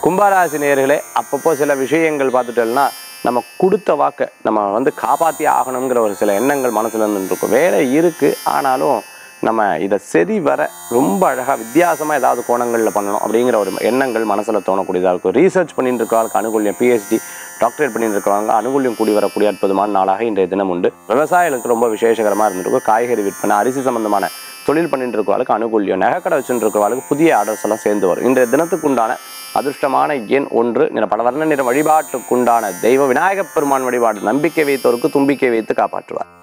கும்பராசி நேயர்களே அப்பப்போ சில விஷயங்கள் பார்த்துட்டோம்னா நம்ம கொடுத்த வாக்கை நம்ம வந்து காப்பாற்றி ஆகணுங்கிற ஒரு சில எண்ணங்கள் மனசுல இருந்து இருக்கும் வேலை இருக்குது ஆனாலும் நம்ம இதை சரி வர ரொம்ப அழகாக வித்தியாசமாக ஏதாவது கோணங்களில் பண்ணணும் அப்படிங்கிற ஒரு எண்ணங்கள் மனசில் தோணக்கூடியதாக இருக்கும் ரீசர்ச் பண்ணிட்டு இருக்கிறவங்களுக்கு அனுகூல்யம் பிஹெச்டி டாக்டரேட் பண்ணிட்டு இருக்கிறவங்க அனுகூல்யம் கூடி வரக்கூடிய அற்புதமான நாளாக இன்றைய தினம் உண்டு விவசாயிகளுக்கு ரொம்ப விசேஷகரமாக இருந்திருக்கும் காய்கறி விற்பனை அரிசி சம்பந்தமான தொழில் பண்ணிட்டு இருக்கிறவங்களுக்கு அனுகூல்யம் நகைக்கடை வச்சுட்டு இருக்கிறவங்களுக்கு புதிய ஆர்டர்ஸ் எல்லாம் சேர்ந்து வரும் இன்றைய தினத்துக்கு உண்டான அதிர்ஷ்டமான எண் ஒன்று நிற பல வர்ண நிற வழிபாட்டுக்குண்டான தெய்வ விநாயகப் பெருமான் வழிபாடு நம்பிக்கை வைத்தோருக்கு தும்பிக்கை வைத்து காப்பாற்றுவார்